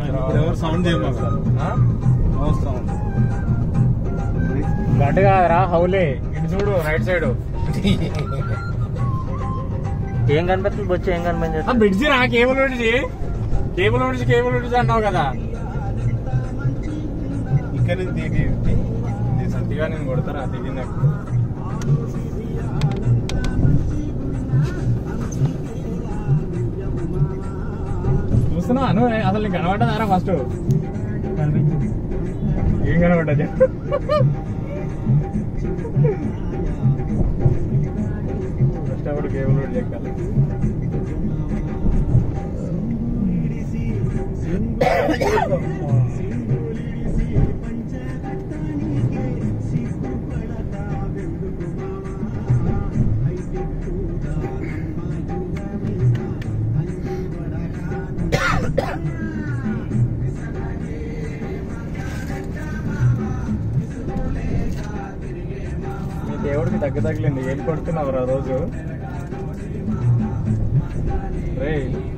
ఇప్పుడు ఎవరు సౌండ్ చేయమన్నారు ఆ? అవసరం గడ్డ కాదురా హౌలే ఇటు చూడు రైట్ సైడ్ ఏం కనిపిస్తుంది బొచ్చు ఏం కనిపించదు బ్రిడ్జి రా cable bridge cable bridge cable bridge అన్నావు కదా ఇక్కడ నుంచి దిగి ఇది సత్తిగా నేను కొడతారా దిగిందా చూస్తున్నా నువ్వు అసలు నీకు కనబడ్డదారా ఫస్ట్ ఏం కనబడ్డది కష్టపడి కేబుల్ రోడ్ ఎక్కాలి మీ దేవుడికి దగ్గ తగిలింది ఏం కొడుతున్నావు రా రోజు రే